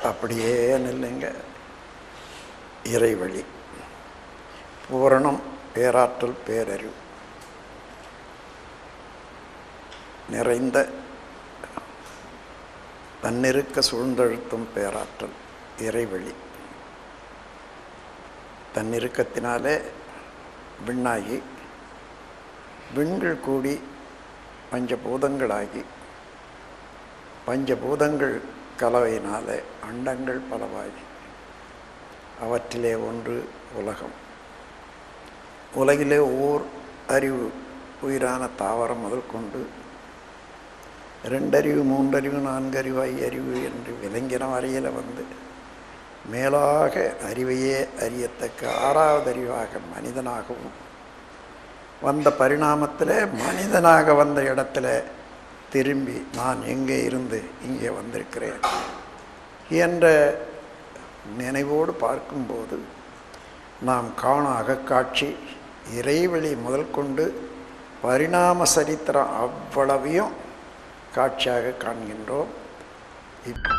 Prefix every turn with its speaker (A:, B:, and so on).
A: அப்படியே நில்லுங்க இறைவழி பூரணம் பேராற்றல் பேரறிவு நிறைந்த தன்னிருக்க சூழ்ந்தழுத்தும் பேராற்றல் இறைவழி தன்னிருக்கத்தினாலே விண்ணாகி விண்கள் கூடி பஞ்சபூதங்களாகி பஞ்சபூதங்கள் கலவையினாலே அண்டங்கள் பலவாகி அவற்றிலே ஒன்று உலகம் உலகிலே ஓர் அறிவு உயிரான தாவரம் முதல் கொண்டு ரெண்டறிவு மூன்றறிவு நான்கறிவு ஐயறிவு என்று விலங்கின வரையில் வந்து மேலாக அறிவையே அறியத்தக்க ஆறாவது அறிவாக மனிதனாகவும் வந்த பரிணாமத்தில் மனிதனாக வந்த இடத்துல திரும்பி நான் எங்கே இருந்து இங்கே வந்திருக்கிறேன் என்ற நினைவோடு பார்க்கும்போது நாம் காணும் அகக்காட்சி இறைவெளி முதல் கொண்டு பரிணாம சரித்திரம் அவ்வளவையும் காட்சியாக காண்கின்றோம் இப்